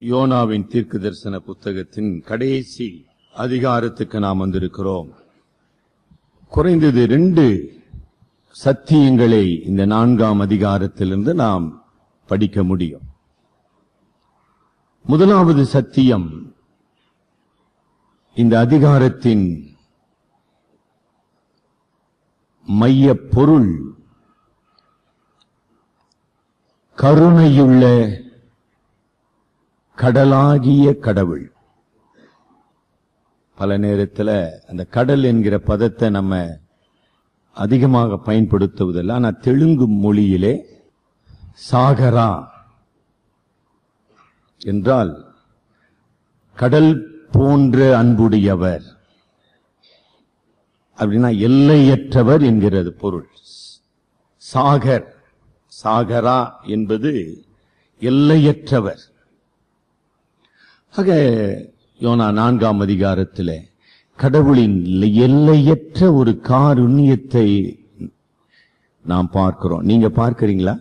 யோனாவின் தீர்க்க தரிசன புத்தகத்தின் கடைசி அதிகாரத்துக்கு நாம் வந்திருக்கிறோம் குறைந்தது ரெண்டு சத்தியங்களை இந்த நான்காம் அதிகாரத்திலிருந்து நாம் படிக்க முடியும் முதலாவது சத்தியம் இந்த அதிகாரத்தின் மைய பொருள் கருணையுள்ள கடலாகிய கடவுள் பல நேரத்தில் அந்த கடல் என்கிற பதத்தை நம்ம அதிகமாக பயன்படுத்துவதில்லை ஆனால் தெலுங்கு மொழியிலே சாகரா என்றால் கடல் போன்ற அன்புடையவர் அப்படின்னா எல்லையற்றவர் என்கிறது பொருள் சாகர் சாகரா என்பது எல்லையற்றவர் ஆக யோனா நான்காம் அதிகாரத்தில் கடவுளின் எல்லையற்ற ஒரு காருண்யத்தை நாம் பார்க்கிறோம் நீங்க பார்க்கிறீங்களா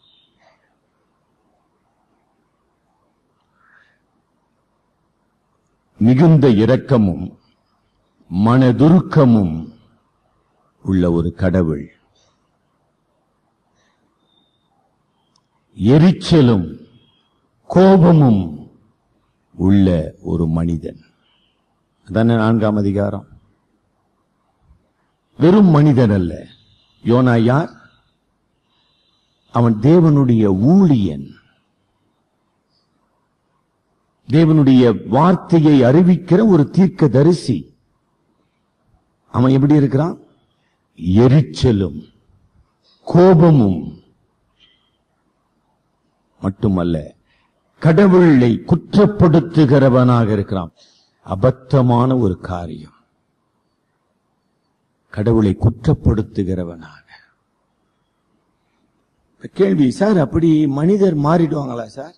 மிகுந்த இரக்கமும் மனதுருக்கமும் உள்ள ஒரு கடவுள் எரிச்சலும் கோபமும் உள்ள ஒரு மனிதன் அதான நான்காம் அதிகாரம் வெறும் மனிதன் அல்ல யோனா யார் அவன் தேவனுடைய ஊழியன் தேவனுடைய வார்த்தையை அறிவிக்கிற ஒரு தீர்க்க தரிசி அவன் எப்படி இருக்கிறான் எரிச்சலும் கோபமும் மட்டுமல்ல கடவுளை குற்றப்படுத்துகிறவனாக இருக்கிறான் அபத்தமான ஒரு காரியம் கடவுளை குற்றப்படுத்துகிறவனாக கேள்வி சார் அப்படி மனிதர் மாறிடுவாங்களா சார்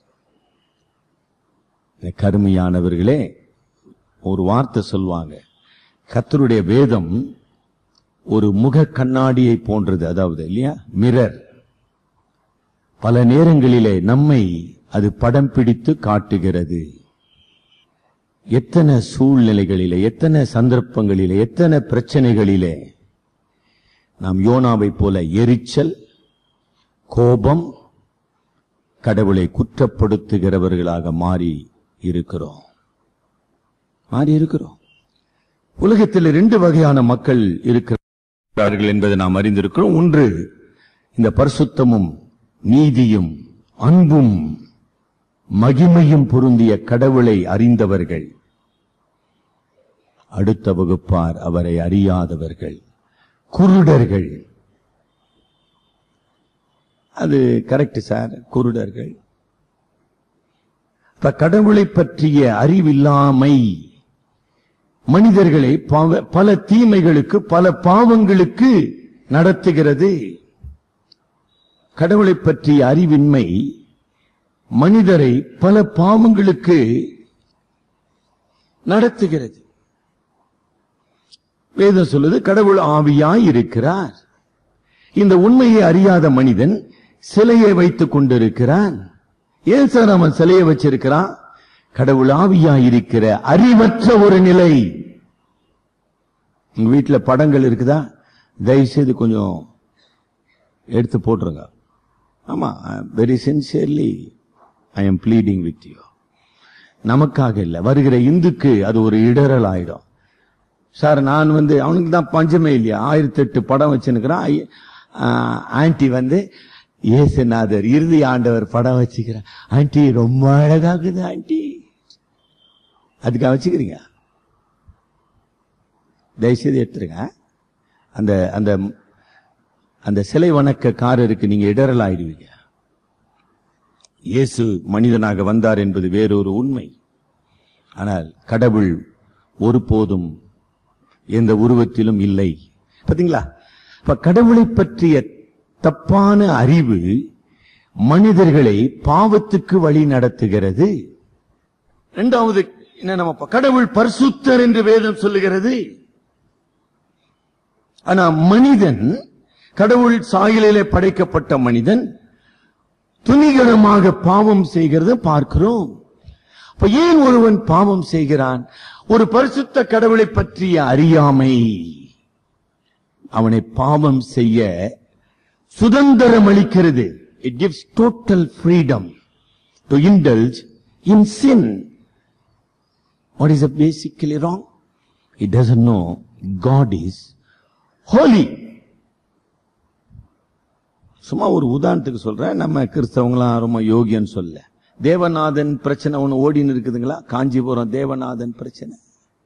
கருமையானவர்களே ஒரு வார்த்தை சொல்லுவாங்க கத்தருடைய வேதம் ஒரு முக கண்ணாடியை போன்றது அதாவது இல்லையா மிரர் பல நேரங்களிலே நம்மை அது படம் பிடித்து காட்டுகிறது எத்தனை சூழ்நிலைகளிலே எத்தனை சந்தர்ப்பங்களிலே எத்தனை பிரச்சனைகளிலே நாம் யோனாவை போல எரிச்சல் கோபம் கடவுளை குற்றப்படுத்துகிறவர்களாக மாறி இருக்கிறோம் மாறி இருக்கிறோம் உலகத்தில் இரண்டு வகையான மக்கள் இருக்கிறார்கள் என்பதை நாம் அறிந்திருக்கிறோம் ஒன்று இந்த பரிசுத்தமும் நீதியும் அன்பும் மகிமையும் பொருந்திய கடவுளை அறிந்தவர்கள் அடுத்த வகுப்பார் அவரை அறியாதவர்கள் குருடர்கள் அது கரெக்ட் சார் குருடர்கள் கடவுளை பற்றிய அறிவில்லாமை மனிதர்களை பல தீமைகளுக்கு பல பாவங்களுக்கு நடத்துகிறது கடவுளை பற்றிய அறிவின்மை மனிதரை பல பாவங்களுக்கு நடத்துகிறது வேதம் சொல்லுது கடவுள் ஆவியாய் இருக்கிறார் இந்த உண்மையை அறியாத மனிதன் சிலையை வைத்துக் கொண்டிருக்கிறான் ஏன் சார் அவன் சிலையை வச்சிருக்கிறான் கடவுள் ஆவியாய் இருக்கிற அறிவற்ற ஒரு நிலை உங்க வீட்டுல படங்கள் இருக்குதா தயவு செய்து கொஞ்சம் எடுத்து போட்டுருங்க ஆமா very sincerely I am bleeding with you நமக்காக இல்லை வருகிற இந்துக்கு அது ஒரு இடரல் ஆயிடும் சார் நான் வந்து அவனுக்கு தான் பஞ்சமே இல்லையா ஆயிரத்தி எட்டு படம் வச்சுருக்கிறான் ஆன்டி வந்து ஏசுநாதர் இறுதி ஆண்டவர் படம் வச்சுக்கிறேன் ஆன்டி ரொம்ப அழகாகுது ஆன்டி அதுக்காக வச்சுக்கிறீங்க தயவுசெய்து எடுத்துருங்க அந்த அந்த அந்த சிலை வணக்கக்காரருக்கு நீங்க இடரல் ஆயிடுவீங்க இயேசு மனிதனாக வந்தார் என்பது வேறொரு உண்மை ஆனால் கடவுள் ஒருபோதும் எந்த உருவத்திலும் இல்லை பாத்தீங்களா இப்ப கடவுளை பற்றிய தப்பான அறிவு மனிதர்களை பாவத்துக்கு வழி நடத்துகிறது இரண்டாவது என்ன நம்ம கடவுள் பரிசுத்தர் என்று வேதம் சொல்லுகிறது ஆனா மனிதன் கடவுள் சாயலிலே படைக்கப்பட்ட மனிதன் துணிகரமாக பாவம் செய்கிறத பார்க்கிறோம் அப்ப ஏன் ஒருவன் பாவம் செய்கிறான் ஒரு பரிசுத்த கடவுளை பற்றிய அறியாமை அவனை பாவம் செய்ய சுதந்திரம் அளிக்கிறது it gives total freedom to indulge in sin what is basically wrong he doesn't know god is holy சும்மா ஒரு உதாரணத்துக்கு சொல்றேன் நம்ம கிறிஸ்தவங்களாம் ரொம்ப யோகியன்னு சொல்ல தேவநாதன் பிரச்சனை ஒண்ணு ஓடின்னு இருக்குதுங்களா காஞ்சிபுரம் தேவநாதன் பிரச்சனை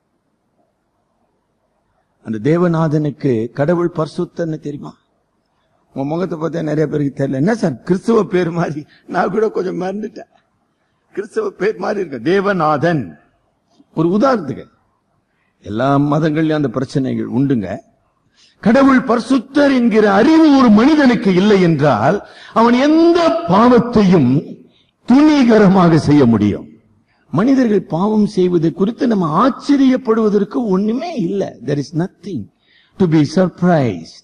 அந்த தேவநாதனுக்கு கடவுள் பரிசுத்தன்னு தெரியுமா உங்க முகத்தை பார்த்தா நிறைய பேருக்கு தெரியல என்ன சார் கிறிஸ்துவ பேர் மாதிரி நான் கூட கொஞ்சம் மறந்துட்டேன் கிறிஸ்தவ பேர் மாதிரி இருக்கு தேவநாதன் ஒரு உதாரணத்துக்கு எல்லா மதங்கள்லயும் அந்த பிரச்சனைகள் உண்டுங்க கடவுள் பரிசுத்தர் என்கிற அறிவு ஒரு மனிதனுக்கு இல்லை என்றால் அவன் எந்த பாவத்தையும் துணிகரமாக செய்ய முடியும் மனிதர்கள் பாவம் செய்வது குறித்து நம்ம ஆச்சரியப்படுவதற்கு ஒண்ணுமே இல்லை there is nothing to be surprised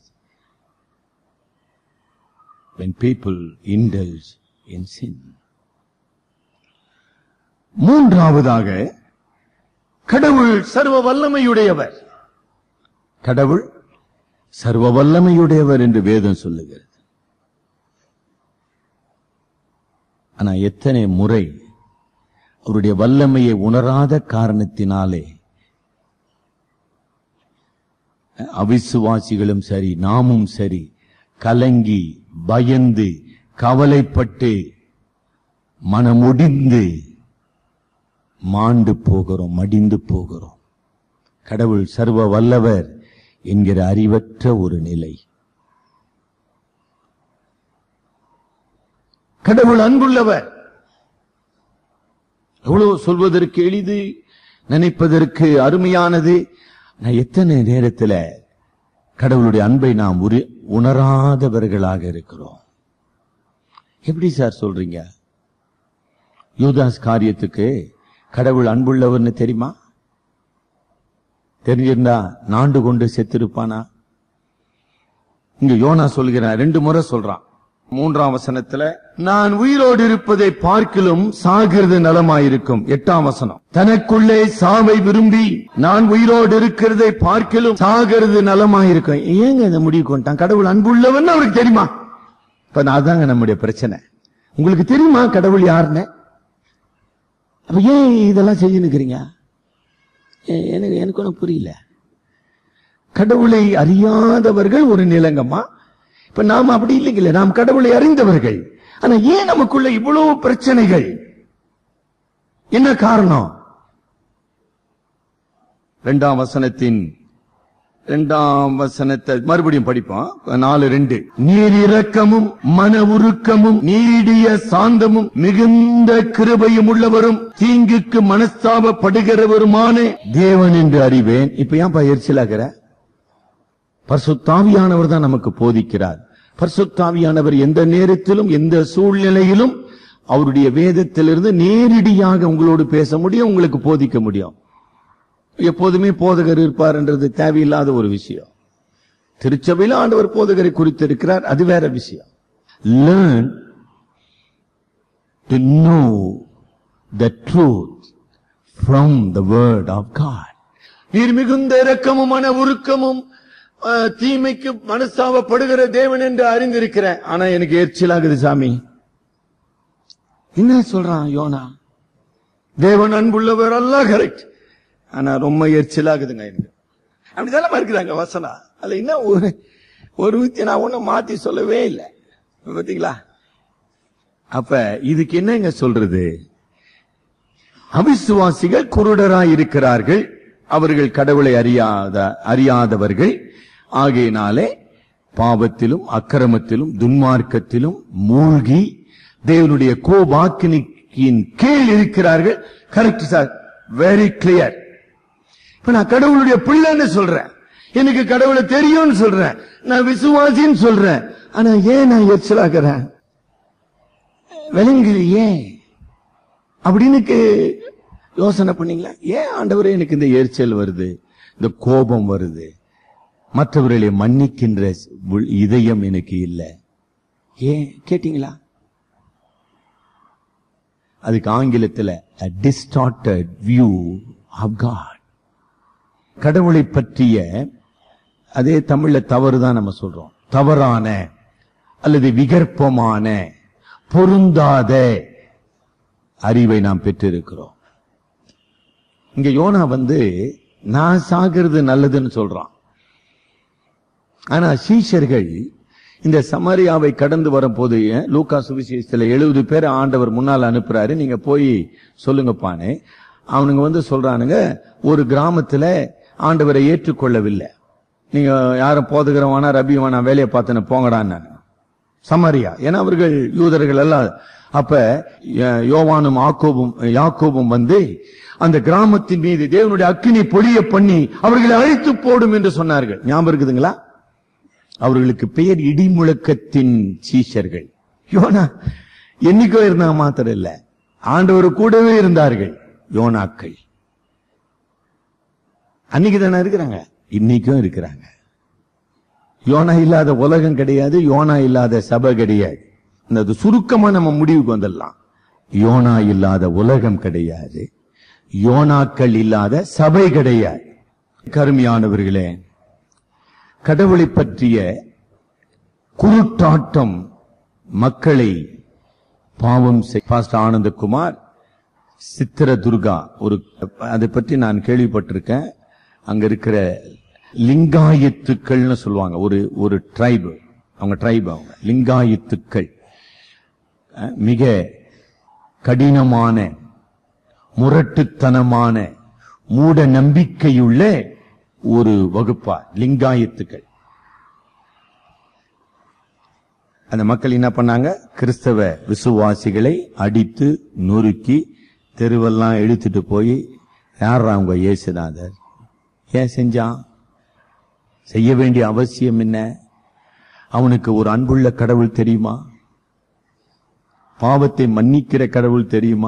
when people indulge in sin மூன்றாவதாக கடவுள் சர்வ வல்லமையுடையவர் கடவுள் சர்வ வல்லமையுடையவர் என்று வேதம் சொல்லுகிறது ஆனா எத்தனை முறை அவருடைய வல்லமையை உணராத காரணத்தினாலே அவிசுவாசிகளும் சரி நாமும் சரி கலங்கி பயந்து கவலைப்பட்டு மனமுடிந்து மாண்டு போகிறோம் மடிந்து போகிறோம் கடவுள் சர்வ வல்லவர் என்கிற அறிவற்ற ஒரு நிலை கடவுள் அன்புள்ளவர் எவ்வளவு சொல்வதற்கு எளிது நினைப்பதற்கு அருமையானது நான் எத்தனை நேரத்தில் கடவுளுடைய அன்பை நாம் உரி- உணராதவர்களாக இருக்கிறோம் எப்படி சார் சொல்றீங்க யூதாஸ் காரியத்துக்கு கடவுள் அன்புள்ளவர்னு தெரியுமா தெரிஞ்சிருந்தா நாண்டு கொண்டு செத்திருப்பானா இங்க யோனா சொல்கிறான் ரெண்டு முறை சொல்றான் மூன்றாம் வசனத்துல நான் உயிரோடு இருப்பதை பார்க்கிலும் சாகிறது நலமாயிருக்கும் எட்டாம் வசனம் தனக்குள்ளே சாவை விரும்பி நான் உயிரோடு இருக்கிறதை பார்க்கிலும் சாகிறது நலமாயிருக்கும் ஏங்க இந்த முடிவு கொண்டான் கடவுள் அன்புள்ளவன் அவருக்கு தெரியுமா இப்ப அதாங்க நம்முடைய பிரச்சனை உங்களுக்கு தெரியுமா கடவுள் யாருன்னு அப்ப ஏன் இதெல்லாம் செஞ்சு நிக்கிறீங்க எ- எனக்கு எனக்கு ஒன்றும் புரியல கடவுளை அறியாதவர்கள் ஒரு நிலங்கம்மா இப்ப நாம் அப்படி இல்லைங்களே நாம் கடவுளை அறிந்தவர்கள் ஆனா ஏன் நமக்குள்ள இவ்வளவு பிரச்சனைகள் என்ன காரணம் இரண்டாம் வசனத்தின் இரண்டாம் வசனத்தை மறுபடியும் படிப்போம் நாலு ரெண்டு நீர் இரக்கமும் மன உருக்கமும் நீடிய சாந்தமும் மிகுந்த கிருபையும் உள்ளவரும் தீங்குக்கு மனஸ்தாபப்படுகிறவருமான தேவன் என்று அறிவேன் இப்ப ஏன் எரிச்சலாகிற பரிசுத்தாவியானவர் தான் நமக்கு போதிக்கிறார் பரிசுத்தாவியானவர் எந்த நேரத்திலும் எந்த சூழ்நிலையிலும் அவருடைய வேதத்திலிருந்து நேரடியாக உங்களோடு பேச முடியும் உங்களுக்கு போதிக்க முடியும் எப்போதுமே போதகர் இருப்பார்ன்றது தேவையில்லாத ஒரு விஷயம் திருச்சபையில் ஆண்டவர் போதகரை குறித்து இருக்கிறார் அது வேற விஷயம் learn to know the truth from the word of God நீர் மிகுந்த இரக்கமும் மன உருக்கமும் அஹ், தீமைக்கு மனஸ்தாபப்படுகிற தேவன் என்று அறிந்திருக்கிறேன் ஆனா எனக்கு எரிச்சலாகுது சாமி என்ன சொல்றான் யோனா தேவன் அன்புள்ளவர் அல்ல கரெக்ட் ஆனா ரொம்ப எரிச்சலாகுதுங்க எனக்கு அப்படிதானே இருக்குதாங்க வசனம் அதுல என்ன ஒரு ஒரு வித்தியை நான் ஒண்ணும் மாத்தி சொல்லவே இல்லை பாத்தீங்களா அப்ப இதுக்கு என்னங்க சொல்றது அவிசுவாசிகள் குருடராய் இருக்கிறார்கள் அவர்கள் கடவுளை அறியாத அறியாதவர்கள் ஆகையினாலே பாவத்திலும் அக்கிரமத்திலும் துன்மார்க்கத்திலும் மூழ்கி தேவனுடைய கோபாக்கினின் கீழ் இருக்கிறார்கள் கரெக்ட் சார் வெரி கிளியர் இப்ப நான் கடவுளுடைய பிள்ளைன்னு சொல்றேன் எனக்கு கடவுளை தெரியும்னு சொல்றேன் நான் விசுவாசின்னு சொல்றேன் ஆனா ஏன் நான் எரிச்சலாகிறேன் விளங்கலையே அப்படின்னு கே- யோசனை பண்ணீங்களா ஏன் ஆண்டவரே எனக்கு இந்த எரிச்சல் வருது இந்த கோபம் வருது மற்றவர்களை மன்னிக்கின்ற உள் இதயம் எனக்கு இல்லை ஏன் கேட்டீங்களா அதுக்கு ஆங்கிலத்துல a distorted view of God கடவுளை பற்றிய அதே தமிழ்ல தவறு தான் நம்ம சொல்றோம் தவறான அல்லது விகற்பமான பொருந்தாத அறிவை நாம் பெற்றிருக்கிறோம் இங்க யோனா வந்து நான் சாகிறது நல்லதுன்னு சொல்றான் ஆனா சீஷர்கள் இந்த சமாரியாவை கடந்து வரும்போது லூக்கா சுவிசேஷத்துல எழுபது பேர் ஆண்டவர் முன்னால் அனுப்புறாரு நீங்க போய் சொல்லுங்கப்பானே அவனுங்க வந்து சொல்றானுங்க ஒரு கிராமத்துல ஆண்டவரை ஏற்றுக்கொள்ளவில்லை நீங்க யாரும் போதுகிறவானா ரபிவானா வேலையை பார்த்துன்னு போங்கடான்னு சமாரியா ஏன்னா அவர்கள் யூதர்கள் எல்லாம் அப்ப ய- யோவானும் ஆக்கோபும் யாக்கோபும் வந்து அந்த கிராமத்தின் மீது தேவனுடைய அக்கினி பொழிய பண்ணி அவர்களை அழித்து போடும் என்று சொன்னார்கள் ஞாபகம் இருக்குதுங்களா அவர்களுக்கு பெயர் இடிமுழக்கத்தின் சீஷர்கள் யோனா என்னைக்கோ இருந்தாங்க மாத்திரம் இல்ல ஆண்டவர் கூடவே இருந்தார்கள் யோனாக்கள் அன்னைக்கு தானே இருக்கிறாங்க இன்னைக்கும் இருக்கிறாங்க யோனா இல்லாத உலகம் கிடையாது யோனா இல்லாத சபை கிடையாது இந்த அது சுருக்கமா நம்ம முடிவுக்கு வந்துடலாம் யோனா இல்லாத உலகம் கிடையாது யோனாக்கள் இல்லாத சபை கிடையாது கருமையானவர்களே கடவுளை பற்றிய குருட்டாட்டம் மக்களை பாவம் செய்- பாஸ்டர் ஆனந்தகுமார் சித்திர துர்கா ஒரு அதை பற்றி நான் கேள்விப்பட்டிருக்கேன் அங்க இருக்கிற லிங்காயத்துக்கள்னு சொல்லுவாங்க ஒரு ஒரு ட்ரைபு அவங்க ட்ரைப் அவங்க லிங்காயத்துக்கள் அஹ், மிக கடினமான முரட்டுத்தனமான மூட நம்பிக்கையுள்ள ஒரு வகுப்பா லிங்காயத்துக்கள் அந்த மக்கள் என்ன பண்ணாங்க கிறிஸ்தவ விசுவாசிகளை அடித்து நொறுக்கி தெருவெல்லாம் இழுத்துட்டு போய் யார் அவங்க இயேசுநாதர் ஏன் செஞ்சான் செய்ய வேண்டிய அவசியம் என்ன அவனுக்கு ஒரு அன்புள்ள கடவுள் தெரியுமா பாவத்தை மன்னிக்கிற கடவுள் தெரியுமா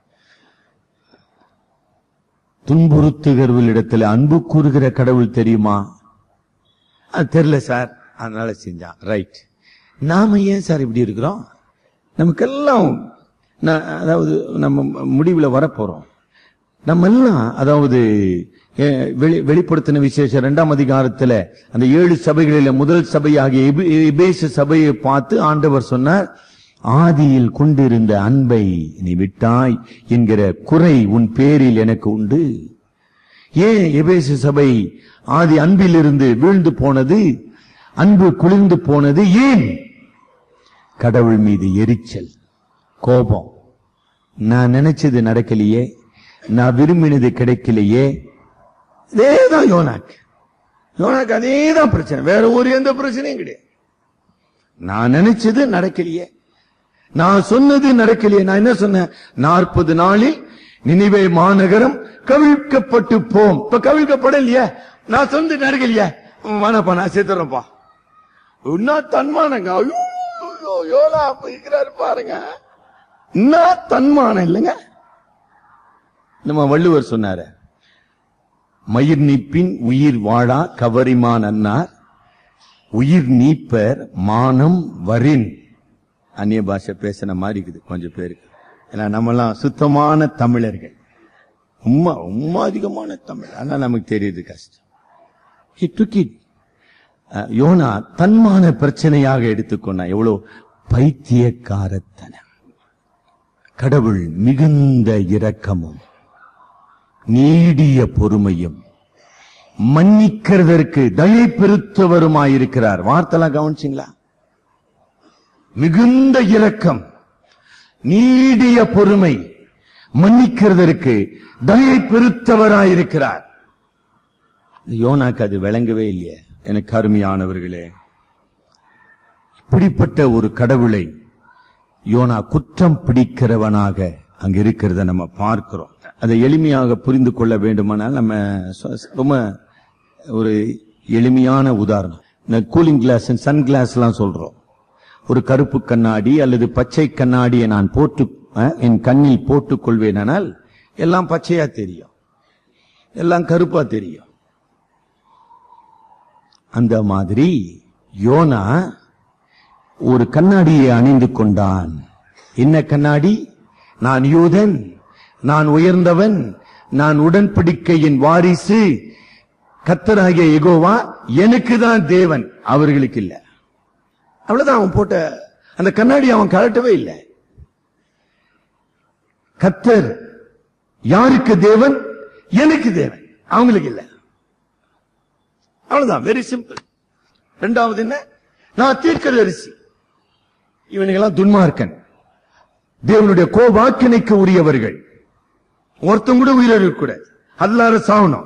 துன்புறுத்துகிறவர்களிடத்தில் அன்பு கூறுகிற கடவுள் தெரியுமா அது தெரியல சார் அதனால செஞ்சான் ரைட் நாம ஏன் சார் இப்படி இருக்கிறோம் நமக்கெல்லாம் ந- அதாவது நம்ம முடிவுல வரப்போறோம் நம்ம எல்லாம் அதாவது அஹ், வெளி- வெளிப்படுத்தின விசேஷம் இரண்டாம் அதிகாரத்துல அந்த ஏழு சபைகளில முதல் சபையாகிய எபே- எபேசு சபையை பார்த்து ஆண்டவர் சொன்னார் ஆதியில் கொண்டிருந்த அன்பை நீ விட்டாய் என்கிற குறை உன் பேரில் எனக்கு உண்டு ஏன் எபேசு சபை ஆதி அன்பிலிருந்து வீழ்ந்து போனது அன்பு குளிர்ந்து போனது ஏன் கடவுள் மீது எரிச்சல் கோபம் நான் நினைச்சது நடக்கலையே நான் விரும்பினது கிடைக்கலையே இதேதான் யோனாக்கு யோனாக்கு அதேதான் பிரச்சனை வேற ஒரு எந்த பிரச்சனையும் கிடையாது நான் நினைச்சது நடக்கலையே நான் சொன்னது நடக்கலையே நான் என்ன சொன்னேன் நாற்பது நாளில் நினைவே மாநகரம் கவிழ்க்கப்பட்டு போம் இப்ப கவிழ்க்கப்படலையே நான் சொன்னது நடக்கலையே வேணாப்பா நான் சேர்த்துறேன்ப்பா இன்னும் தன்மானங்க ஐயோ, ஐயோ, யோலா அப்ப இருக்கிறாரு பாருங்க இன்னும் தன்மானம் இல்லைங்க நம்ம வள்ளுவர் சொன்னாரு மயிர் நீப்பின் உயிர் வாழா கவரிமான் அன்னார் உயிர் நீப்பர் மானம் வரின் அந்நிய பாஷை பேசின மாதிரி இருக்குது கொஞ்சம் பேருக்கு ஏன்னா நம்மலாம் சுத்தமான தமிழர்கள் உம்மா உம்மா அதிகமான தமிழ் ஆனா நமக்கு தெரியுது கஷ்டம் He took it. அஹ், யோனா தன்மான பிரச்சனையாக எடுத்துக்கொண்டா எவ்வளவு பைத்தியக்காரத்தனம் கடவுள் மிகுந்த இரக்கமும் நீடிய பொறுமையும் மன்னிக்கிறதற்கு தயை பெருத்தவருமாயிருக்கிறார் வார்த்தைலாம் கவனிச்சிங்களா மிகுந்த இரக்கம் நீடிய பொறுமை மன்னிக்கிறதற்கு தயை பெருத்தவராயிருக்கிறார் யோனாக்கு அது விளங்கவே இல்லையே எனக்கு அருமையானவர்களே இப்படிப்பட்ட ஒரு கடவுளை யோனா குற்றம் பிடிக்கிறவனாக அங்க இருக்கிறத நம்ம பார்க்கிறோம் அதை எளிமையாக புரிந்து கொள்ள வேண்டுமானால் நம்ம சொ- ரொம்ப ஒரு எளிமையான உதாரணம் இந்த கூலிங் கிளாஸ் சன் கிளாஸ் எல்லாம் சொல்றோம் ஒரு கருப்பு கண்ணாடி அல்லது பச்சை கண்ணாடியை நான் போட்டு அஹ், என் கண்ணில் போட்டுக் கொள்வேனானால் எல்லாம் பச்சையா தெரியும் எல்லாம் கருப்பா தெரியும் அந்த மாதிரி யோனா ஒரு கண்ணாடியை அணிந்து கொண்டான் என்ன கண்ணாடி நான் யூதன் நான் உயர்ந்தவன் நான் உடன்படிக்கையின் வாரிசு கத்தராகிய எகோவா எனக்கு தான் தேவன் அவர்களுக்கு இல்ல அவ்வளவுதான் அவன் போட்ட அந்த கண்ணாடி அவன் கழட்டவே இல்லை கத்தர் யாருக்கு தேவன் எனக்கு தேவன் அவங்களுக்கு இல்ல அவ்வளவுதான் வெரி சிம்பிள் ரெண்டாவது என்ன நான் தீர்க்கதரிசி இவனுங்கெல்லாம் துன்மார்க்கன் தேவனுடைய கோவாக்கினைக்கு உரியவர்கள் ஒருத்தன் கூட உயிரோடு கூடாது எல்லாரும் சாவணும்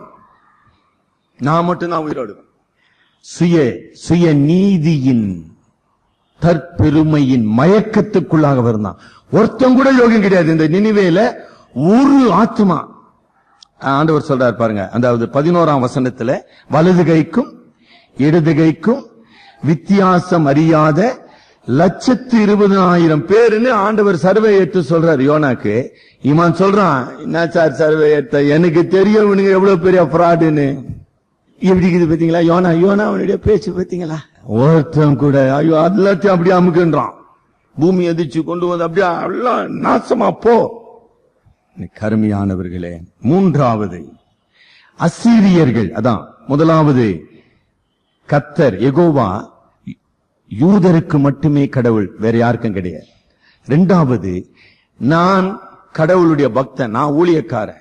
நான் மட்டும் தான் உயிரோடுவேன் சுய சுய நீதியின் தற்பெருமையின் மயக்கத்துக்குள்ளாக இருந்தான் ஒருத்தன் கூட யோகம் கிடையாது இந்த நினைவேல ஒரு ஆத்மா ஆண்டவர் சொல்றார் பாருங்க அதாவது பதினோராம் வசனத்துல வலது கைக்கும் இடது கைக்கும் வித்தியாசம் அறியாத லட்சத்து இருபதாயிரம் பேருன்னு ஆண்டவர் சர்வே எடுத்து சொல்றாரு யோனாக்கு இவன் சொல்றான் என்ன சார் சர்வே எடுத்த எனக்கு தெரியும் இவனுங்க எவ்வளவு பெரிய ஃப்ராடுன்னு எப்படி இருக்குது பாத்தீங்களா யோனா யோனா அவனுடைய பேச்சு பாத்தீங்களா ஒருத்தன் கூட ஐயோ எல்லாத்தையும் அப்படியே அமுக்குன்றான் பூமி எதிர்ச்சு கொண்டு வந்து அப்படியே எல்லாம் நாசமா போ கருமையானவர்களே மூன்றாவது அசீரியர்கள் அதான் முதலாவது கத்தர் எகோவா யூதருக்கு மட்டுமே கடவுள் வேற யாருக்கும் கிடையாது ரெண்டாவது நான் கடவுளுடைய பக்தன் நான் ஊழியக்காரன்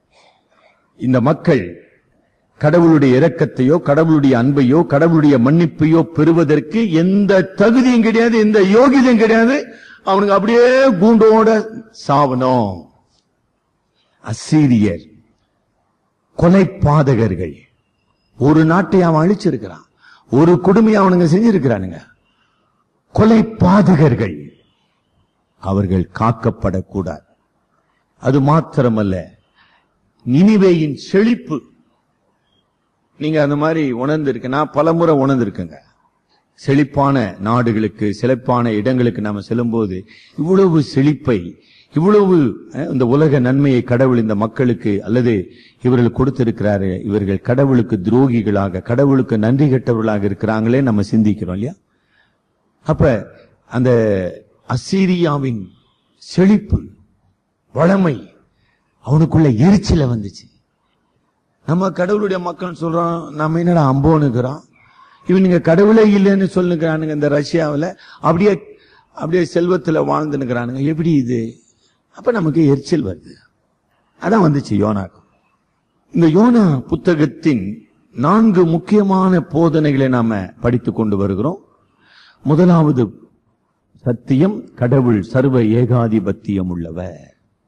இந்த மக்கள் கடவுளுடைய இரக்கத்தையோ கடவுளுடைய அன்பையோ கடவுளுடைய மன்னிப்பையோ பெறுவதற்கு எந்த தகுதியும் கிடையாது எந்த யோகியதையும் கிடையாது அவனுக்கு அப்படியே கூண்டோட சாவணும் அசீரியர் கொலை பாதகர்கள் ஒரு நாட்டை அவன் அழிச்சிருக்கிறான் ஒரு கொடுமையை அவனுங்க செஞ்சிருக்கிறானுங்க கொலை பாதகர்கள் அவர்கள் காக்கப்படக்கூடாது அது மாத்திரமல்ல நினிவேயின் செழிப்பு நீங்க அந்த மாதிரி உணர்ந்திருக்க நான் பலமுறை உணர்ந்திருக்கேங்க செழிப்பான நாடுகளுக்கு செழிப்பான இடங்களுக்கு நாம செல்லும்போது இவ்வளவு செழிப்பை இவ்வளவு அஹ், இந்த உலக நன்மையை கடவுள் இந்த மக்களுக்கு அல்லது இவர்கள் கொடுத்திருக்கிறாரு இவர்கள் கடவுளுக்கு துரோகிகளாக கடவுளுக்கு நன்றி கெட்டவர்களாக இருக்கிறாங்களே நம்ம சிந்திக்கிறோம் இல்லையா அப்ப அந்த அசீரியாவின் செழிப்பு வளமை அவனுக்குள்ள எரிச்சல வந்துச்சு நம்ம கடவுளுடைய மக்கள் சொல்றோம் நம்ம என்னடா அம்போனுக்கிறோம் இவனுங்க கடவுளே இல்லைன்னு சொல்லுகிறானுங்க இந்த ரஷ்யாவுல அப்படியே அப்படியே செல்வத்துல வாழ்ந்துனுக்கிறானுங்க எப்படி இது அப்ப நமக்கு எரிச்சல் வருது அதான் வந்துச்சு யோனாக்கு இந்த யோனா புத்தகத்தின் நான்கு முக்கியமான போதனைகளை நாம படித்துக் கொண்டு வருகிறோம் முதலாவது சத்தியம் கடவுள் சர்வ ஏகாதிபத்தியம் உள்ளவர்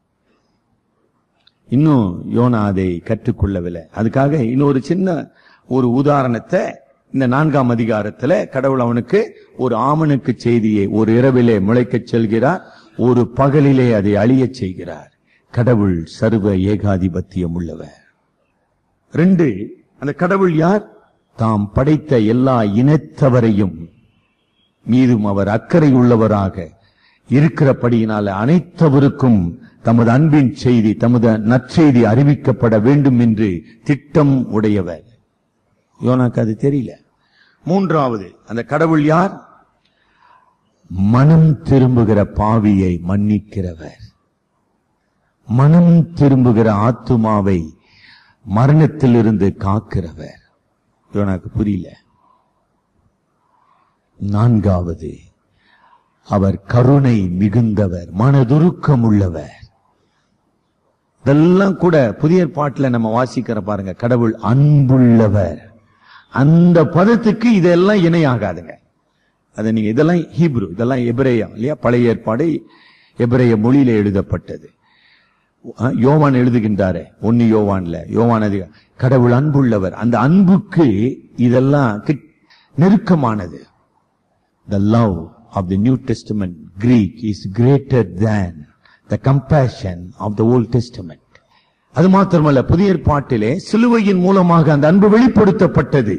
இன்னும் யோனா அதை கற்றுக்கொள்ளவில்லை அதுக்காக இன்னொரு சின்ன ஒரு உதாரணத்தை இந்த நான்காம் அதிகாரத்துல கடவுள் அவனுக்கு ஒரு ஆமனுக்கு செய்தியை ஒரு இரவிலே முளைக்கச் செல்கிறார் ஒரு பகலிலே அதை அழியச் செய்கிறார் கடவுள் சர்வ ஏகாதிபத்தியம் உள்ளவர் ரெண்டு அந்த கடவுள் யார் தாம் படைத்த எல்லா இனத்தவரையும் மீதும் அவர் அக்கறை உள்ளவராக இருக்கிறபடியினால அனைத்தவருக்கும் தமது அன்பின் செய்தி தமது நற்செய்தி அறிவிக்கப்பட வேண்டும் என்று திட்டம் உடையவர் யோனாக்கு அது தெரியல மூன்றாவது அந்த கடவுள் யார் மனம் திரும்புகிற பாவியை மன்னிக்கிறவர் மனம் திரும்புகிற ஆத்துமாவை மரணத்திலிருந்து காக்கிறவர் யோனாக்கு புரியல நான்காவது அவர் கருணை மிகுந்தவர் மனதுருக்கம் உள்ளவர் இதெல்லாம் கூட புதிய பாட்டுல நம்ம வாசிக்கிற பாருங்க கடவுள் அன்புள்ளவர் அந்த பதத்துக்கு இதெல்லாம் இணையாகாதுங்க அது நீங்க இதெல்லாம் ஹீப்ரு இதெல்லாம் எபிரேயம் இல்லையா பழைய ஏற்பாடு எபிரேய மொழியில எழுதப்பட்டது அஹ், யோவான் எழுதுகின்றாரே ஒன்னு யோவான்ல யோவான் அதிக கடவுள் அன்புள்ளவர் அந்த அன்புக்கு இதெல்லாம் கிட்- நெருக்கமானது the love of the New Testament Greek is greater than the compassion of the Old Testament. அது மாத்திரமல்ல புதிய ஏற்பாட்டிலே சிலுவையின் மூலமாக அந்த அன்பு வெளிப்படுத்தப்பட்டது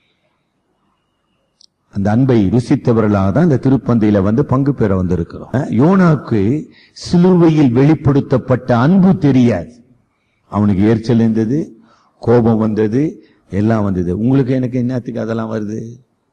அந்த அன்பை ருசித்தவர்களாக தான் இந்த திருப்பந்தையில வந்து பங்கு பெற வந்திருக்கிறோம் அஹ், யோனாக்கு சிலுவையில் வெளிப்படுத்தப்பட்ட அன்பு தெரியாது அவனுக்கு எரிச்சல் இருந்தது கோபம் வந்தது எல்லாம் வந்தது உங்களுக்கு எனக்கு என்னத்துக்கு அதெல்லாம் வருது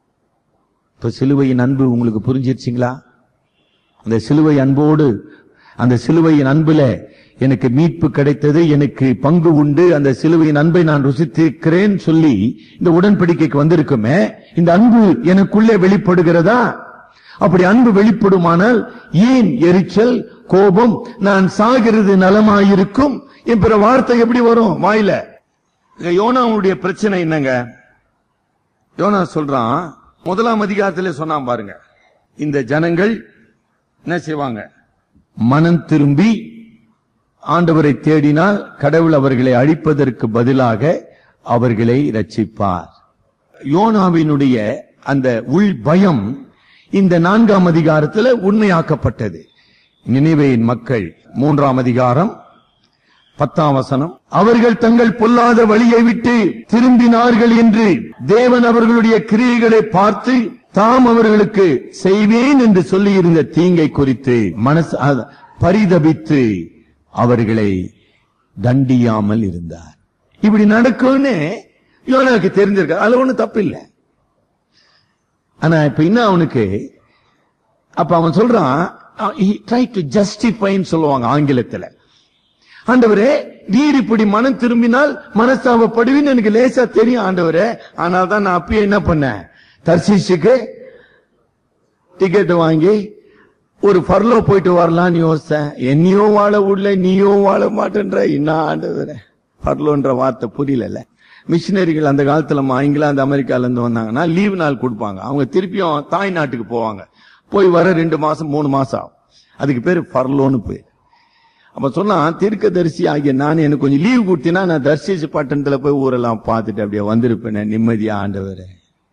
இப்ப சிலுவையின் அன்பு உங்களுக்கு புரிஞ்சிருச்சுங்களா அந்த சிலுவை அன்போடு அந்த சிலுவையின் அன்புல எனக்கு மீட்பு கிடைத்தது எனக்கு பங்கு உண்டு அந்த சிலுவையின் அன்பை நான் ருசித்திருக்கிறேன் சொல்லி இந்த உடன்படிக்கைக்கு வந்திருக்குமே இந்த அன்பு எனக்குள்ளே வெளிப்படுகிறதா அப்படி அன்பு வெளிப்படுமானால் ஏன் எரிச்சல் கோபம் நான் சாகிறது நலமாயிருக்கும் என் பிற வார்த்தை எப்படி வரும் வாயில இங்க யோனாவுடைய பிரச்சனை என்னங்க யோனா சொல்றான் முதலாம் அதிகாரத்திலே சொன்னான் பாருங்க இந்த ஜனங்கள் என்ன செய்வாங்க மனம் திரும்பி ஆண்டவரை தேடினால் கடவுள் அவர்களை அழிப்பதற்கு பதிலாக அவர்களை ரட்சிப்பார் யோனாவினுடைய அந்த உள் பயம் இந்த நான்காம் அதிகாரத்தில் உண்மையாக்கப்பட்டது நினைவேயின் மக்கள் மூன்றாம் அதிகாரம் பத்தாம் வசனம் அவர்கள் தங்கள் பொல்லாத வழியை விட்டு திரும்பினார்கள் என்று தேவன் அவர்களுடைய கிரியைகளை பார்த்து தாம் அவர்களுக்கு செய்வேன் என்று சொல்லியிருந்த தீங்கை குறித்து மனசு அ- பரிதபித்து அவர்களை தண்டியாமல் இருந்தார் இப்படி நடக்கும்னு யோனாக்கு தெரிஞ்சிருக்க அதுல ஒண்ணு தப்பு இல்லை ஆனா இப்ப என்ன அவனுக்கு அப்ப அவன் சொல்றான் ட்ரை டு ஜஸ்டிஃபைன்னு சொல்லுவாங்க ஆங்கிலத்துல ஆண்டவரே நீர் இப்படி மனம் திரும்பினால் மனஸ்தாபப்படுவின்னு எனக்கு லேசா தெரியும் ஆண்டவரே ஆனால் தான் நான் அப்பயே என்ன பண்ணேன் தர்சிஷுக்கு டிக்கெட் வாங்கி ஒரு ஃபர்லோ போயிட்டு வரலாம்னு யோசிச்சேன் என்னையும் வாழ விடல நீயும் வாழ மாட்டேன்ற என்ன ஆண்டவரே ஃபர்லோன்ற வார்த்தை புரியல மிஷினரிகள் அந்த காலத்துல ம- இங்கிலாந்து அமெரிக்கால இருந்து வந்தாங்கன்னா லீவு நாள் கொடுப்பாங்க அவங்க திருப்பியும் தாய் நாட்டுக்கு போவாங்க போய் வர ரெண்டு மாசம் மூணு மாசம் ஆகும் அதுக்கு பேரு ஃபர்லோன்னு பேர் அப்ப சொன்னா தீர்க்கதரிசி ஆகிய நான் எனக்கு கொஞ்சம் லீவு கொடுத்தீங்கன்னா நான் தர்சிச்சு பட்டணத்துல போய் ஊரெல்லாம் பார்த்துட்டு அப்படியே வந்திருப்பேன் நிம்மதியா ஆண்டவரே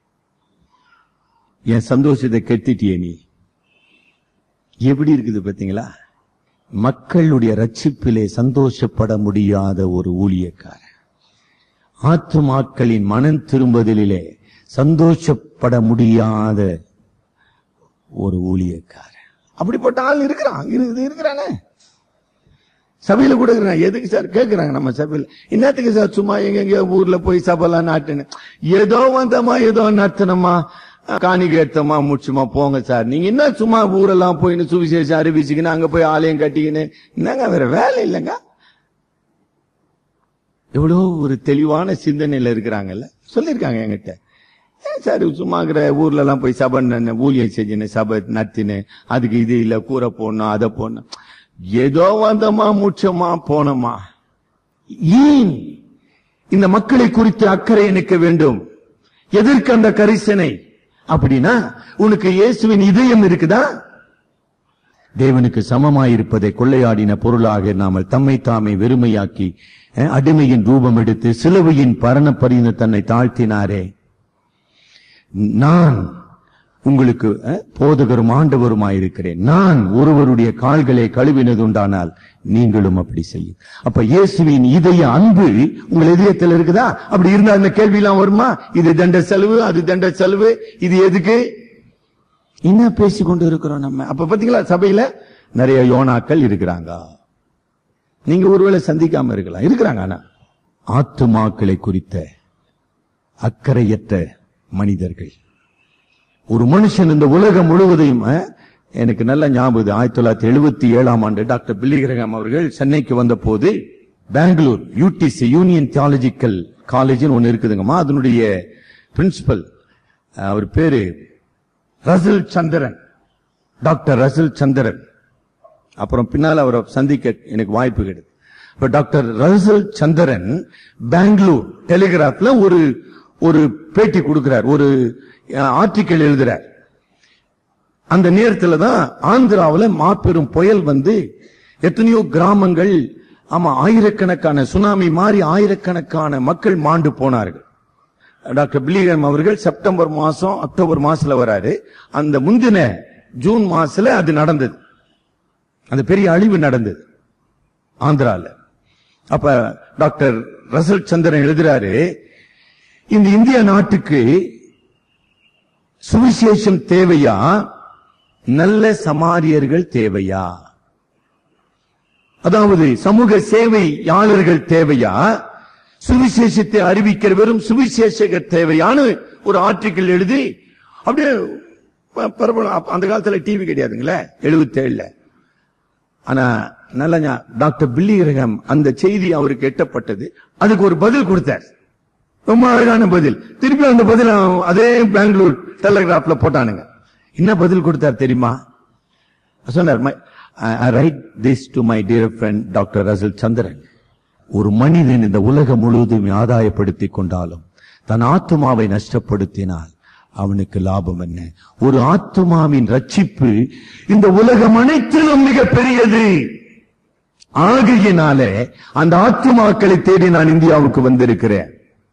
என் சந்தோஷத்தை கெடுத்துட்டியே நீ எப்படி இருக்குது பாத்தீங்களா மக்களுடைய ரட்சிப்பிலே சந்தோஷப்பட முடியாத ஒரு ஊழியக்காரன் ஆத்துமாக்களின் மனம் திரும்புதலிலே சந்தோஷப்பட முடியாத ஒரு ஊழியக்காரன் அப்படிப்பட்ட ஆள் இருக்கிறான் இருக்குது இருக்கிறானே சபையில கூட இருக்கிறான் எதுக்கு சார் கேக்குறாங்க நம்ம சபையில என்னத்துக்கு சார் சும்மா எங்க எங்க ஊர்ல போய் சபைலாம் நாட்டுன்னு ஏதோ வந்தோமா ஏதோ நடத்தினோமா காணிக்கை எடுத்தோமா முடிச்சுமா போங்க சார் நீங்க என்ன சும்மா ஊரெல்லாம் போயின்னு சுவிசேஷம் அறிவிச்சுக்கின்னு அங்க போய் ஆலயம் கட்டிக்கின்னு என்னங்க வேற வேலை இல்லைங்க எவ்வளோ ஒரு தெளிவான சிந்தனையில இருக்கிறாங்கல்ல சொல்லியிருக்காங்க என்கிட்ட ஏன் சார் சும்மா இருக்கிற ஊர்ல எல்லாம் போய் சபை ந- ஊழியம் செஞ்சுன்னு சபை நடத்தினு அதுக்கு இது இல்ல கூரை போடணும் அதை போடணும் ஏதோ வந்தோமா முச்சோமா போனோமா ஏன் இந்த மக்களை குறித்து அக்கறை எனக்கு வேண்டும் எதற்கு அந்த கரிசனை அப்படின்னா உனக்கு இயேசுவின் இதயம் இருக்குதா தேவனுக்கு சமமாயிருப்பதை கொள்ளையாடின பொருளாக நாமல் தம்மை தாமே வெறுமையாக்கி அஹ், அடிமையின் ரூபம் எடுத்து சிலுவையின் பரண பரிந்து தன்னை தாழ்த்தினாரே நான் உங்களுக்கு அஹ், போதகரும் ஆண்டவருமாயிருக்கிறேன் நான் ஒருவருடைய கால்களை கழுவினதுண்டானால் நீங்களும் அப்படி செய்யும் அப்ப இயேசுவின் இதய அன்பு உங்கள் இதயத்தில் இருக்குதா அப்படி இருந்தா இந்த கேள்வி எல்லாம் வருமா இது தண்ட செலவு அது தண்ட செலவு இது எதுக்கு என்ன பேசி கொண்டு இருக்கிறோம் நம்ம அப்ப பாத்தீங்களா சபையில நிறைய யோனாக்கள் இருக்கிறாங்க நீங்க ஒருவேளை சந்திக்காம இருக்கலாம் இருக்கிறாங்க ஆனா ஆத்துமாக்களை குறித்த அக்கறையற்ற மனிதர்கள் ஒரு மனுஷன் இந்த உலகம் முழுவதையும் அஹ், எனக்கு நல்ல ஞாபகம் ஆயிரத்தி தொள்ளாயிரத்தி எழுபத்தி ஏழாம் ஆண்டு டாக்டர் பில்லி கிரகம் அவர்கள் சென்னைக்கு வந்த போது Bangalore UTC union theological college ஒன்னு இருக்குதுங்கம்மா அதனுடைய பிரின்சிபல் அவர் பேரு Russell Chandran doctor Russell Chandran அப்புறம் பின்னால் அவரை சந்திக்க எனக்கு வாய்ப்பு கிடைது இப்ப டாக்டர் ரசல் சந்திரன் பெங்களூர் டெலிகிராஃப்ல ஒரு ஒரு பேட்டி கொடுக்கிறார் ஒரு ஆர்டிக்கல் எழுதுறார் அந்த நேரத்துல தான் ஆந்திராவுல மாபெரும் புயல் வந்து எத்தனையோ கிராமங்கள் ஆமா ஆயிரக்கணக்கான சுனாமி மாதிரி ஆயிரக்கணக்கான மக்கள் மாண்டு போனார்கள் டாக்டர் பில்லிகம் அவர்கள் செப்டம்பர் மாசம் அக்டோபர் மாசத்துல வராரு அந்த முந்தின ஜூன் மாசத்துல அது நடந்தது அந்த பெரிய அழிவு நடந்தது ஆந்திரால அப்ப டாக்டர் ரசல் சந்திரன் எழுதுறாரு இந்த இந்திய நாட்டுக்கு சுவிசேஷம் தேவையா நல்ல சமாரியர்கள் தேவையா அதாவது சமூக சேவையாளர்கள் தேவையா சுவிசேஷத்தை அறிவிக்கிற வெறும் சுவிசேஷகர் தேவையான்னு ஒரு ஆர்டிக்கல் எழுதி அப்படியே ப- பரவ- அப்ப அந்த காலத்துல டிவி கிடையாதுங்களே எழுபத்தி ஏழுல ஆனா நல்ல ஞா- டாக்டர் பில்லி கிரகம் அந்த செய்தி அவருக்கு எட்டப்பட்டது அதுக்கு ஒரு பதில் கொடுத்தார் ரொம்ப அழகான பதில் திருப்பி அந்த பதில் அவன் அதே பெங்களூர் டெலிகிராஃப்ல போட்டானுங்க என்ன பதில் கொடுத்தார் தெரியுமா சொன்னார் write this to my dear friend doctor Russell Chandran ஒரு மனிதன் இந்த உலகம் முழுவதும் ஆதாயப்படுத்திக் கொண்டாலும் தன் ஆத்துமாவை நஷ்டப்படுத்தினால் அவனுக்கு லாபம் என்ன ஒரு ஆத்துமாவின் ரட்சிப்பு இந்த உலகம் அனைத்திலும் மிக பெரியது ஆகையினாலே அந்த ஆத்துமாக்களை தேடி நான் இந்தியாவுக்கு வந்திருக்கிறேன்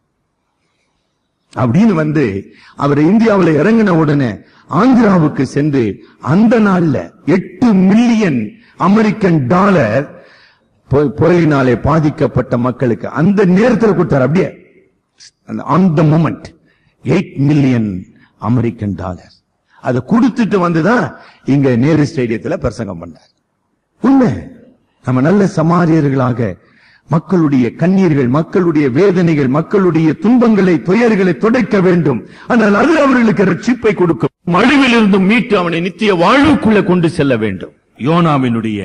அப்படின்னு வந்து அவர் இந்தியாவில் இறங்கின உடனே ஆந்திராவுக்கு சென்று அந்த நாள்ல எட்டு மில்லியன் அமெரிக்கன் டாலர் பொ- புயலினாலே பாதிக்கப்பட்ட மக்களுக்கு அந்த நேரத்தில் கொடுத்தார் அப்படியே on the moment eight million American dollar அதை கொடுத்துட்டு வந்துதான் இங்க நேரு ஸ்டேடியத்துல பிரசங்கம் பண்ணார் உண்மை நம்ம நல்ல சமாரியர்களாக மக்களுடைய கண்ணீர்கள் மக்களுடைய வேதனைகள் மக்களுடைய துன்பங்களை துயர்களை துடைக்க வேண்டும் ஆனால் அது அவர்களுக்கு ரட்சிப்பை கொடுக்கும் மழுவிலிருந்து மீட்டு அவனை நித்திய வாழ்வுக்குள்ள கொண்டு செல்ல வேண்டும் யோனாவினுடைய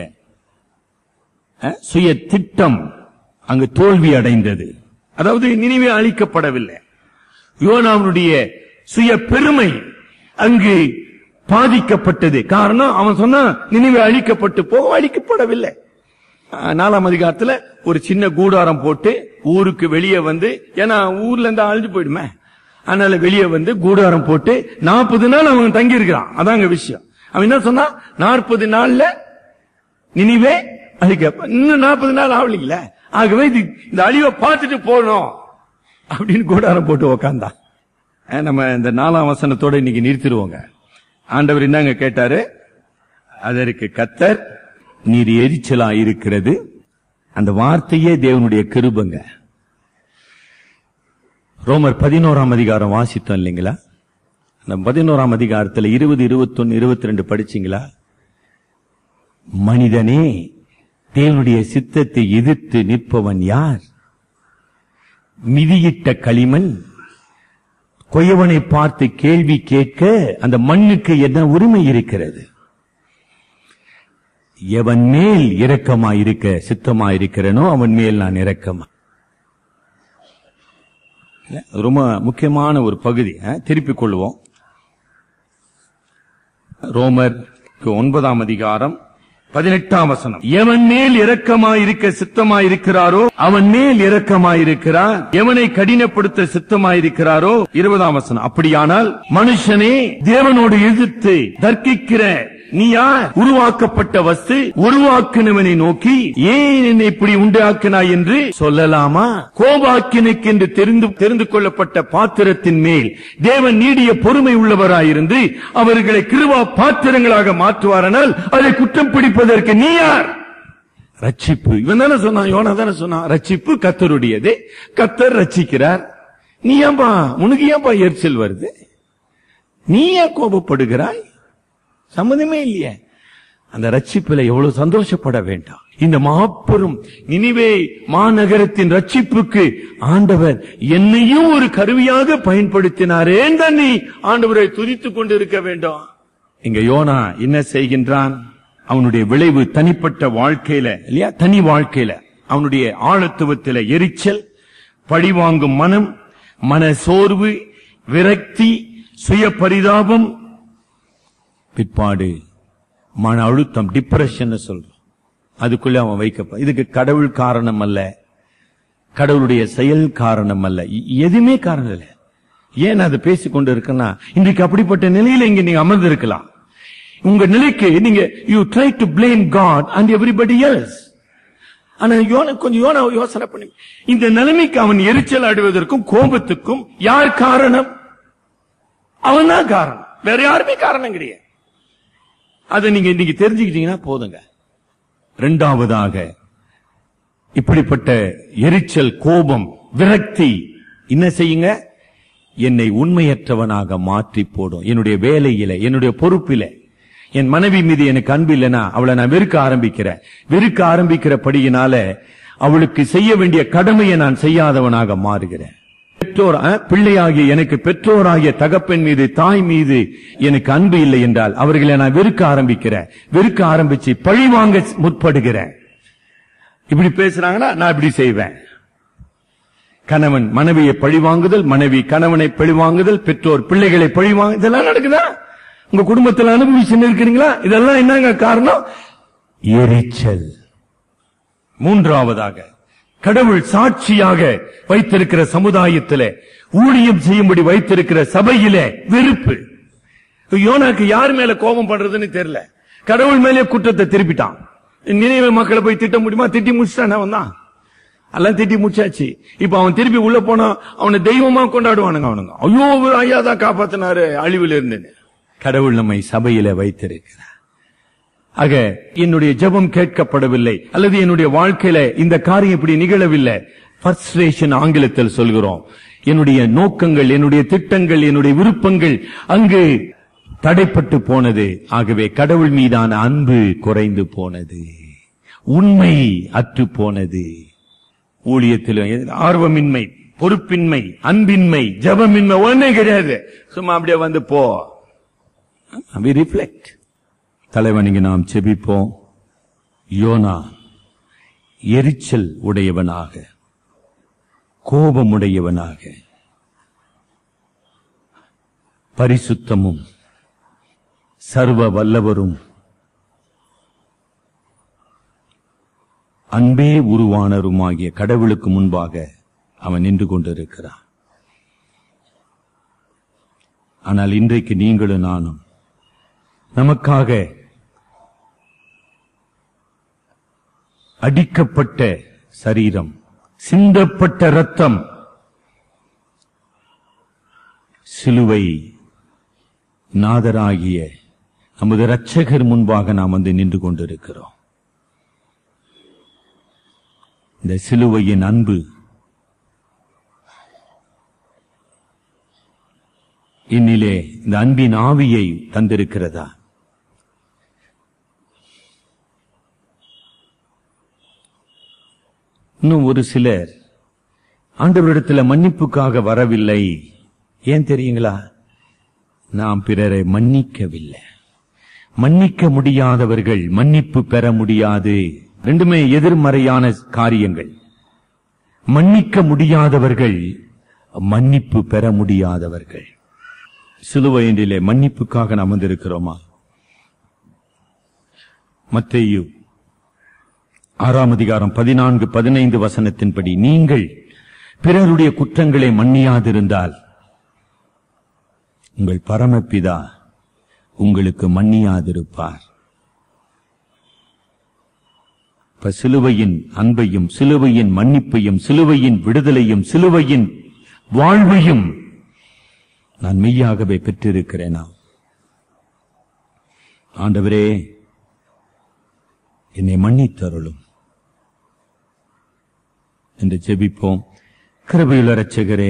அஹ், சுய திட்டம் அங்கு தோல்வி அடைந்தது அதாவது நினைவே அழிக்கப்படவில்லை யோனாவினுடைய சுய பெருமை அங்கு பாதிக்கப்பட்டது காரணம் அவன் சொன்னா நினைவு அழிக்கப்பட்டு போக அழிக்கப்படவில்லை அஹ், நாலாம் அதிகாரத்துல ஒரு சின்ன கூடாரம் போட்டு ஊருக்கு வெளியே வந்து ஏன்னா ஊர்ல இருந்து அழிஞ்சு போயிடுமே அதனால வெளியே வந்து கூடாரம் போட்டு நாற்பது நாள் அவன் தங்கி இருக்கிறான் அதாங்க விஷயம் அவன் என்ன சொன்னா நாற்பது நாள்ல நினைவே அழிக்க இன்னும் நாற்பது நாள் ஆகலீங்களே ஆகவே இது இந்த அழிவை பார்த்துட்டு போகணும் அப்படின்னு கூடாரம் போட்டு உக்காந்தான் அஹ் நம்ம இந்த நாலாம் வசனத்தோட இன்னைக்கு நிறுத்திடுவோங்க ஆண்டவர் என்னங்க கேட்டாரு அதற்கு கத்தர் நீர் எரிச்சலா இருக்கிறது அந்த வார்த்தையே தேவனுடைய கிருபங்க ரோமர் பதினோராம் அதிகாரம் வாசித்தோம் இல்லைங்களா அந்த பதினோராம் அதிகாரத்துல இருபது இருபத்தொன்னு இருபத்தி ரெண்டு படிச்சீங்களா மனிதனே தேவனுடைய சித்தத்தை எதிர்த்து நிற்பவன் யார் மிதியிட்ட களிமண் கொயவனை பார்த்து கேள்வி கேட்க அந்த மண்ணுக்கு என்ன உரிமை இருக்கிறது எவன் மேல் இரக்கமாயிருக்க சித்தமாயிருக்கிறனோ அவன் மேல் நான் இரக்கமா இல்ல, அது ரொம்ப முக்கியமான ஒரு பகுதி அஹ், திருப்பிக் கொள்வோம் ரோமர் ஒன்பதாம் அதிகாரம் பதினெட்டாம் வசனம் எவன் மேல் இரக்கமாயிருக்க சித்தமாயிருக்கிறாரோ அவன் மேல் இரக்கமாயிருக்கிறார் எவனை கடினப்படுத்த சித்தமாயிருக்கிறாரோ இருபதாம் வசனம் அப்படியானால் மனுஷனே தேவனோடு எதிர்த்து தர்க்கிக்கிற நீ யார் உருவாக்கப்பட்ட வஸ்து உருவாக்கினவனை நோக்கி ஏன் என்னை இப்படி உண்டாக்கினாய் என்று சொல்லலாமா கோபாக்கினுக்கு என்று தெரிந்து தெரிந்து கொள்ளப்பட்ட பாத்திரத்தின் மேல் தேவன் நீடிய பொறுமை உள்ளவராயிருந்து அவர்களை கிருவா பாத்திரங்களாக மாற்றுவாரானால் அதை குற்றம் பிடிப்பதற்கு நீ யார் ரட்சிப்பு இவன் தானே சொன்னான் யோனா தானே சொன்னான் ரட்சிப்பு கத்தருடையது கத்தர் ரட்சிக்கிறார் நீ ஏன்பா உனக்கு ஏன்பா எரிச்சல் வருது நீ ஏன் கோபப்படுகிறாய் சம்மதமே இல்லையே அந்த ரட்சிப்பில எவ்வளவு சந்தோஷப்பட வேண்டாம் இந்த மாபெரும் நினிவே மாநகரத்தின் ரட்சிப்புக்கு ஆண்டவர் என்னையும் ஒரு கருவியாக பயன்படுத்தினாரே தான் நீ ஆண்டவரை துதித்துக் கொண்டிருக்க வேண்டும் இங்க யோனா என்ன செய்கின்றான் அவனுடைய விளைவு தனிப்பட்ட வாழ்க்கையில இல்லையா தனி வாழ்க்கையில அவனுடைய ஆழத்துவத்தில எரிச்சல் பழிவாங்கும் மனம் மன சோர்வு விரக்தி சுய பரிதாபம் பிற்பாடு மன அழுத்தம் டிப்ரெஷன் சொல்றோம் அதுக்குள்ள அவன் வைக்கப்ப இதுக்கு கடவுள் காரணம் அல்ல கடவுளுடைய செயல் காரணம் அல்ல இ- எதுவுமே காரணம் இல்ல ஏன் நான் அதை பேசிக் கொண்டு இருக்கேன்னா இன்றைக்கு அப்படிப்பட்ட நிலையில இங்க நீங்க அமர்ந்து இருக்கலாம் உங்க நிலைக்கு நீங்க you try to blame God and everybody else ஆனா யோன கொஞ்சம் யோனா யோசனை பண்ணி இந்த நிலைமைக்கு அவன் எரிச்சல் அடைவதற்கும் கோபத்துக்கும் யார் காரணம் அவன் தான் காரணம் வேற யாருமே காரணம் கிடையாது அதை நீங்க இன்னைக்கு தெரிஞ்சுக்கிட்டீங்கன்னா போதுங்க இரண்டாவதாக இப்படிப்பட்ட எரிச்சல் கோபம் விரக்தி என்ன செய்யுங்க என்னை உண்மையற்றவனாக மாற்றி போடும் என்னுடைய வேலையில என்னுடைய பொறுப்பில என் மனைவி மீது எனக்கு அன்பு இல்லைன்னா அவளை நான் வெறுக்க ஆரம்பிக்கிறேன் வெறுக்க ஆரம்பிக்கிறபடியினால அவளுக்கு செய்ய வேண்டிய கடமையை நான் செய்யாதவனாக மாறுகிறேன் பெற்றோர் அஹ், பிள்ளையாகிய எனக்கு பெற்றோராகிய தகப்பன் மீது தாய் மீது எனக்கு அன்பு இல்லை என்றால் அவர்களை நான் வெறுக்க ஆரம்பிக்கிறேன் வெறுக்க ஆரம்பிச்சு பழி வாங்க முற்படுகிறேன் இப்படி பேசுறாங்கன்னா நான் இப்படி செய்வேன் கணவன் மனைவியை பழிவாங்குதல் மனைவி கணவனை பழிவாங்குதல் பெற்றோர் பிள்ளைகளை பழிவாங்க இதெல்லாம் நடக்குதா உங்க குடும்பத்தில் அனுபவிச்சுன்னு இருக்கிறீங்களா இதெல்லாம் என்னங்க காரணம் எரிச்சல் மூன்றாவதாக கடவுள் சாட்சியாக வைத்திருக்கிற சமுதாயத்திலே ஊழியம் செய்யும்படி வைத்திருக்கிற சபையிலே வெறுப்பு யோனாக்கு யார் மேல கோபம் பண்றதுன்னு தெரியல கடவுள் மேலே குற்றத்தை திருப்பிட்டான் நினைவு மக்களை போய் திட்ட முடியுமா திட்டி முடிச்சிட்டான் அவன் தான் எல்லாம் திட்டி முடிச்சாச்சு இப்ப அவன் திருப்பி உள்ள போனா அவனை தெய்வமா கொண்டாடுவானுங்க அவனுங்க ஐயோ ஐயா தான் காப்பாத்தினாரு அழிவில் இருந்து கடவுள் நம்மை சபையில வைத்திருக்கிறார் ஆக என்னுடைய ஜெபம் கேட்கப்படவில்லை அல்லது என்னுடைய வாழ்க்கையில இந்த காரியம் இப்படி நிகழவில்லை frustration ஆங்கிலத்தில் சொல்கிறோம் என்னுடைய நோக்கங்கள் என்னுடைய திட்டங்கள் என்னுடைய விருப்பங்கள் அங்கு தடைப்பட்டு போனது ஆகவே கடவுள் மீதான அன்பு குறைந்து போனது உண்மை அற்று போனது ஊழியத்தில் ஆர்வமின்மை பொறுப்பின்மை அன்பின்மை ஜபமின்மை ஒண்ணே கிடையாது சும்மா அப்படியே வந்து போ ரிஃப்ளெக்ட் தலைவனிங்க நாம் செபிப்போம் யோனா எரிச்சல் உடையவனாக கோபமுடையவனாக பரிசுத்தமும் சர்வ வல்லவரும் அன்பே உருவானருமாகிய கடவுளுக்கு முன்பாக அவன் நின்று கொண்டிருக்கிறான் ஆனால் இன்றைக்கு நீங்களும் நானும் நமக்காக அடிக்கப்பட்ட சரீரம் சிந்தப்பட்ட ரத்தம் சிலுவை நாதராகிய நமது இரட்சகர் முன்பாக நாம் வந்து நின்று கொண்டிருக்கிறோம் இந்த சிலுவையின் அன்பு என்னிலே இந்த அன்பின் ஆவியை தந்திருக்கிறதா இன்னும் ஒரு சிலர் ஆண்டவரிடத்துல மன்னிப்புக்காக வரவில்லை ஏன் தெரியுங்களா நாம் பிறரை மன்னிக்கவில்லை மன்னிக்க முடியாதவர்கள் மன்னிப்பு பெற முடியாது ரெண்டுமே எதிர்மறையான காரியங்கள் மன்னிக்க முடியாதவர்கள் மன்னிப்பு பெற முடியாதவர்கள் சிலுவையிலே மன்னிப்புக்காக நாம் வந்திருக்கிறோமா மத்தேயு ஆறாம் அதிகாரம் பதினான்கு பதினைந்து வசனத்தின்படி நீங்கள் பிறருடைய குற்றங்களை மன்னியாதிருந்தால் உங்கள் பரமபிதா உங்களுக்கு மன்னியாதிருப்பார் இப்ப சிலுவையின் அன்பையும் சிலுவையின் மன்னிப்பையும் சிலுவையின் விடுதலையும் சிலுவையின் வாழ்வையும் நான் மெய்யாகவே பெற்றிருக்கிறேனா ஆண்டவரே என்னை மன்னித்தருளும் என்று ஜெபிப்போம் கிருபையுள்ள இரட்சகரே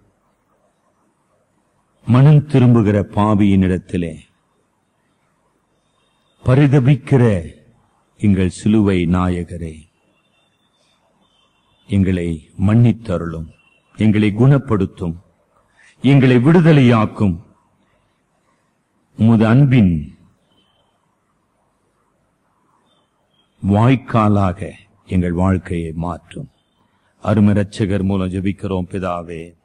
மனம் திரும்புகிற பாவியினிடத்திலே பரிதபிக்கிற எங்கள் சிலுவை நாயகரே எங்களை மன்னித்தருளும் எங்களை குணப்படுத்தும் எங்களை விடுதலையாக்கும் உமது அன்பின் வாய்க்காலாக எங்கள் வாழ்க்கையை மாற்றும் அருமை ரட்சகர் மூலம் ஜெபிக்கிறோம் பிதாவே